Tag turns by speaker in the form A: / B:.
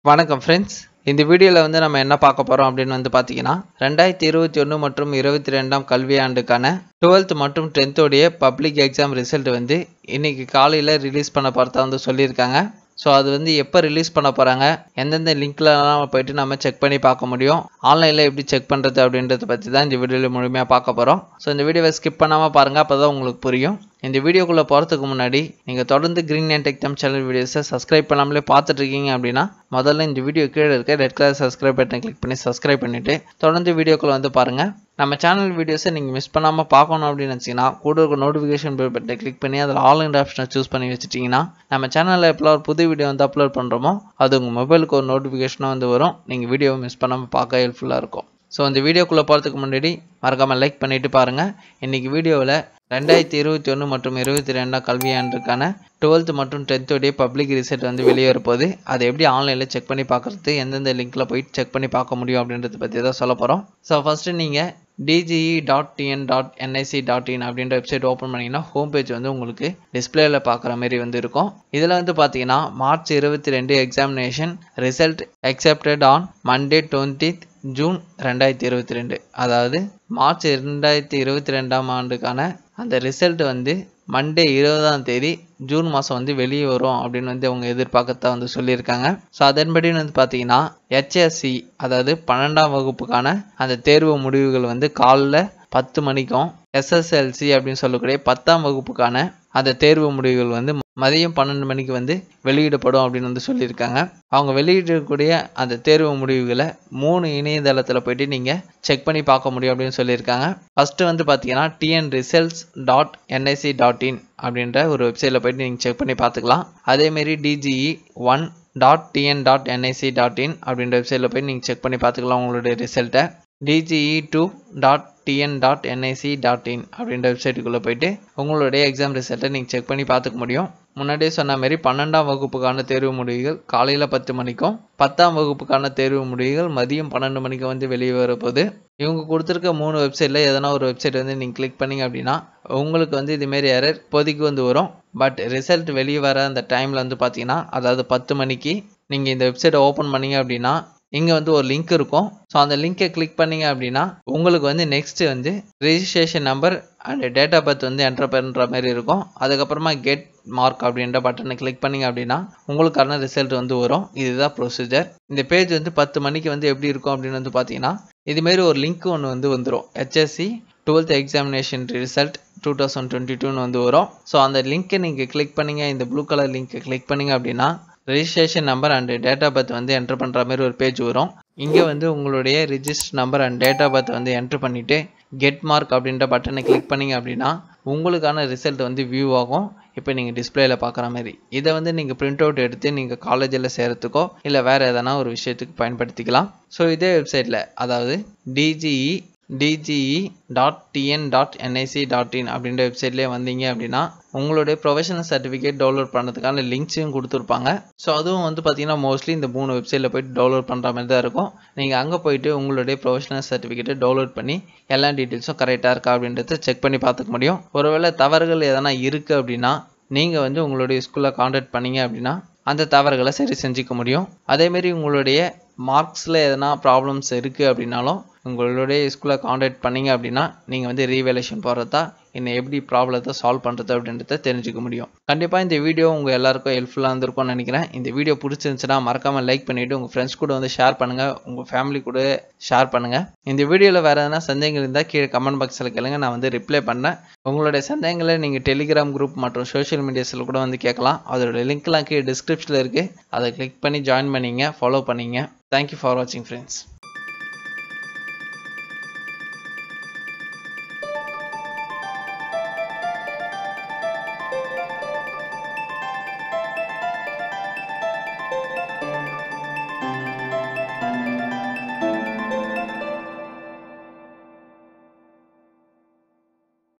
A: வணக்கம் ஃப்ரெண்ட்ஸ் இந்த வீடியோவில் வந்து நம்ம என்ன பார்க்க போகிறோம் அப்படின்னு வந்து பார்த்தீங்கன்னா ரெண்டாயிரத்தி இருபத்தி ஒன்று மற்றும் இருபத்தி ரெண்டாம் கல்வியாண்டுக்கான டுவெல்த் மற்றும் டென்த்தோடைய பப்ளிக் எக்ஸாம் ரிசல்ட் வந்து இன்னைக்கு காலையில் ரிலீஸ் பண்ண பார்த்தா வந்து சொல்லியிருக்காங்க ஸோ அது வந்து எப்போ ரிலீஸ் பண்ண போகிறாங்க எந்தெந்த லிங்க்லலாம் போயிட்டு நம்ம செக் பண்ணி பார்க்க முடியும் ஆன்லைனில் எப்படி செக் பண்ணுறது அப்படின்றத பற்றி தான் இந்த வீடியோவில் முழுமையாக பார்க்க போகிறோம் ஸோ இந்த வீடியோவை ஸ்கிப் பண்ணாமல் பாருங்கள் அப்போ தான் உங்களுக்கு புரியும் இந்த வீடியோக்குள்ளே போகிறதுக்கு முன்னாடி நீங்கள் தொடர்ந்து க்ரீன் அண்ட் டெக் சேனல் வீடியோஸை சப்ஸ்கிரைப் பண்ணாமலே பார்த்துட்டு இருக்கீங்க அப்படின்னா முதல்ல இந்த வீடியோ கீழே இருக்க ரெட் கலர் சப்ஸ்கிரைப் பட்டனை கிளிக் பண்ணி சப்ஸ்கிரைப் பண்ணிவிட்டு தொடர்ந்து வீடியோக்குள்ளே வந்து பாருங்கள் நம்ம சேனல் வீடியோஸை நீங்கள் மிஸ் பண்ணாமல் பார்க்கணும் அப்படின்னு நினச்சிங்கன்னா கூட இருக்க நோட்டிஃபிகேஷன் பெல் பட்டனை கிளிக் பண்ணி அதில் ஆன்லைன் ஆப்ஷனை சூஸ் பண்ணி வச்சுட்டிங்கன்னா நம்ம சேனலில் எப்போ ஒரு புது வீடியோ வந்து அப்லோட் பண்ணுறோமோ அது உங்கள் மொபைலுக்கு ஒரு நோட்டிஃபிகேஷனாக வந்து வரும் நீங்கள் வீடியோவை மிஸ் பண்ணாமல் பார்க்க ஹெல்ப்ஃபுல்லாக இருக்கும் ஸோ இந்த வீடியோக்குள்ளே போகிறதுக்கு முன்னாடி மறக்காமல் லைக் பண்ணிவிட்டு பாருங்கள் இன்றைக்கி வீடியோவில் ரெண்டாயிரத்தி இருபத்தி ஒன்று மற்றும் இருபத்தி ரெண்டாம் கல்வியாண்டுக்கான டுவெல்த் மற்றும் டென்த்தோடைய பப்ளிக் ரிசல்ட் வந்து வெளியே வரப்போகுது அதை எப்படி ஆன்லைனில் செக் பண்ணி பார்க்குறது எந்தெந்த லிங்க்கில் போயிட்டு செக் பண்ணி பார்க்க முடியும் அப்படின்றத பற்றி தான் சொல்ல போகிறோம் ஸோ ஃபஸ்ட்டு நீங்கள் DGE dot TN dot NIC dot in அப்படின்ற வெப்சைட் ஓப்பன் பண்ணிங்கன்னா ஹோம் பேஜ் வந்து உங்களுக்கு டிஸ்பிளேல பார்க்குற மாதிரி வந்து இருக்கும் இதில் வந்து பார்த்தீங்கன்னா மார்ச் இருபத்தி ரெண்டு examination result accepted on Monday twentieth June ரெண்டாயிரத்தி இருபத்தி ரெண்டு அதாவது மார்ச் ரெண்டாயிரத்தி இருபத்தி ரெண்டாம் ஆண்டுக்கான அந்த ரிசல்ட் வந்து மண்டே இருபதாம் தேதி ஜூன் மாதம் வந்து வெளியே வரும் அப்படின்னு வந்து அவங்க எதிர்பார்க்கத்தான் வந்து சொல்லியிருக்காங்க ஸோ அதன்படி வந்து பார்த்தீங்கன்னா ஹெச்எஸ்சி அதாவது பன்னெண்டாம் வகுப்புக்கான அந்த தேர்வு முடிவுகள் வந்து காலைல பத்து மணிக்கும் எஸ்எஸ்எல்சி அப்படின்னு சொல்லக்கூடிய பத்தாம் வகுப்புக்கான அந்த தேர்வு முடிவுகள் வந்து மதியம் பன்னெண்டு மணிக்கு வந்து வெளியிடப்படும் அப்படின்னு வந்து சொல்லியிருக்காங்க அவங்க வெளியிடக்கூடிய அந்த தேர்வு முடிவுகளை மூணு இணையதளத்தில் போயிட்டு நீங்கள் செக் பண்ணி பார்க்க முடியும் அப்படின்னு சொல்லியிருக்காங்க ஃபஸ்ட்டு வந்து பார்த்தீங்கன்னா TN results dot NIC dot in அப்படின்ற ஒரு வெப்சைட்டில் போயிட்டு நீங்கள் செக் பண்ணி பார்த்துக்கலாம் அதேமாரி DGE one dot TN dot NIC dot in அப்படின்ற வெப்சைட்டில் போய் நீங்கள் செக் பண்ணி பார்த்துக்கலாம் உங்களுடைய ரிசல்ட்டை DGE two dot TN dot NIC dot in அப்படின்ற வெப்சைட்டுக்குள்ளே போயிட்டு உங்களுடைய எக்ஸாம் ரிசல்ட்டை நீங்கள் செக் பண்ணி பார்த்துக்க முடியும் முன்னாடியே சொன்ன மாதிரி பன்னெண்டாம் வகுப்புக்கான தேர்வு முடிவுகள் காலையில் பத்து மணிக்கும் பத்தாம் வகுப்புக்கான தேர்வு முடிவுகள் மதியம் பன்னெண்டு மணிக்கு வந்து வெளியே வரப்போகுது இவங்க கொடுத்துருக்க மூணு வெப்சைட்டில் எதனா ஒரு வெப்சைட் வந்து நீங்கள் கிளிக் பண்ணிங்க அப்படின்னா உங்களுக்கு வந்து இதுமாரி எரர் இப்போதைக்கு வந்து வரும் பட் ரிசல்ட் வெளியே வர அந்த டைமில் வந்து பார்த்தீங்கன்னா அதாவது பத்து மணிக்கு நீங்கள் இந்த வெப்சைட்டை ஓப்பன் பண்ணீங்க அப்படின்னா இங்கே வந்து ஒரு லிங்க் இருக்கும் ஸோ அந்த லிங்கை கிளிக் பண்ணீங்க அப்படின்னா உங்களுக்கு வந்து நெக்ஸ்ட் வந்து registration number and date of birth வந்து என்டர் பண்ணுற மாதிரி இருக்கும் அதுக்கப்புறமா கெட் மார்க் அப்படின்ற பட்டனை கிளிக் பண்ணிங்க அப்படின்னா உங்களுக்கான ரிசல்ட் வந்து வரும் இதுதான் ப்ரொசீஜர் இந்த பேஜ் வந்து பத்து மணிக்கு வந்து எப்படி இருக்கும் அப்படின்னு வந்து பார்த்தீங்கன்னா இதுமாரி ஒரு லிங்க் ஒன்று வந்து வந்துடும் HSC twelfth examination result two thousand twenty டூன்னு வந்து வரும் ஸோ அந்த லிங்க்கை நீங்கள் கிளிக் பண்ணிங்க இந்த ப்ளூ கலர் லிங்க்கை கிளிக் பண்ணிங்க அப்படின்னா registration number and date of birth வந்து என்டர் பண்ணுற மாதிரி ஒரு பேஜ் வரும் இங்கே வந்து உங்களுடைய register number and date of birth வந்து என்டர் பண்ணிவிட்டு கெட் மார்க் அப்படின்ற பட்டனை கிளிக் பண்ணிங்க அப்படின்னா உங்களுக்கான ரிசல்ட் வந்து வியூ ஆகும் இப்போ நீங்கள் டிஸ்பிளேயில் பார்க்குற மாதிரி இதை வந்து நீங்கள் பிரிண்ட் அவுட் எடுத்து நீங்கள் காலேஜில் சேரத்துக்கோ இல்லை வேறு எதனா ஒரு விஷயத்துக்கு பயன்படுத்திக்கலாம் ஸோ இதே வெப்சைட்டில் அதாவது DGE DGE dot TN dot NIC dot in அப்படின்ற வெப்சைட்லேயே வந்தீங்க அப்படின்னா உங்களுடைய ப்ரொஃபஷனல் சர்டிஃபிகேட் டவுன்லோட் பண்ணுறதுக்கான லிங்க்ஸையும் கொடுத்துருப்பாங்க ஸோ அதுவும் வந்து பார்த்தீங்கன்னா மோஸ்ட்லி இந்த மூணு வெப்சைட்டில் போய்ட்டு டவுன்லோட் பண்ணுற மாதிரி தான் இருக்கும் நீங்கள் அங்கே போயிட்டு உங்களுடைய ப்ரொஃபஷனல் சர்டிஃபிகேட்டை டவுன்லோட் பண்ணி எல்லா டீட்டெயில்ஸும் கரெக்டாக இருக்கா அப்படின்றத செக் பண்ணி பார்த்துக்க முடியும் ஒருவேளை தவறுகள் எதனா இருக்குது அப்படின்னா நீங்கள் வந்து உங்களுடைய ஸ்கூலில் காண்டாக்ட் பண்ணீங்க அப்படின்னா அந்த தவறுகளை சரி செஞ்சுக்க முடியும் அதேமாரி உங்களுடைய மார்க்ஸில் எதனா ப்ராப்ளம்ஸ் இருக்குது அப்படின்னாலும் உங்களுடைய ஸ்கூலில் காண்டாக்ட் பண்ணீங்க அப்படின்னா நீங்கள் வந்து ரீவேலேஷன் போகிறதா இன்னும் எப்படி ப்ராப்ளத்தை சால்வ் பண்ணுறது அப்படின்றத தெரிஞ்சுக்க முடியும் கண்டிப்பாக இந்த வீடியோ உங்கள் எல்லாருக்கும் ஹெல்ப்ஃபுல்லாக இருந்திருக்கும்னு நினைக்கிறேன் இந்த வீடியோ பிடிச்சிருந்துச்சுன்னா மறக்காமல் லைக் பண்ணிவிட்டு உங்கள் ஃப்ரெண்ட்ஸ் கூட வந்து ஷேர் பண்ணுங்கள் உங்கள் ஃபேமிலி கூட ஷேர் பண்ணுங்கள் இந்த வீடியோவில் வேறு எதனா சந்தேகங்கள் இருந்தால் கீழே கமெண்ட் பாக்ஸில் கேளுங்க நான் வந்து ரிப்ளை பண்ணேன் உங்களுடைய சந்தேகங்களை நீங்கள் டெலிகிராம் குரூப் மற்றும் சோஷியல் மீடியாஸில் கூட வந்து கேட்கலாம் அதோட லிங்க்லாம் கீழே டிஸ்கிரிப்ஷனில் இருக்குது அதை கிளிக் பண்ணி ஜாயின் பண்ணிங்க ஃபாலோ பண்ணிங்க தேங்க்யூ ஃபார் வாட்சிங் ஃப்ரெண்ட்ஸ்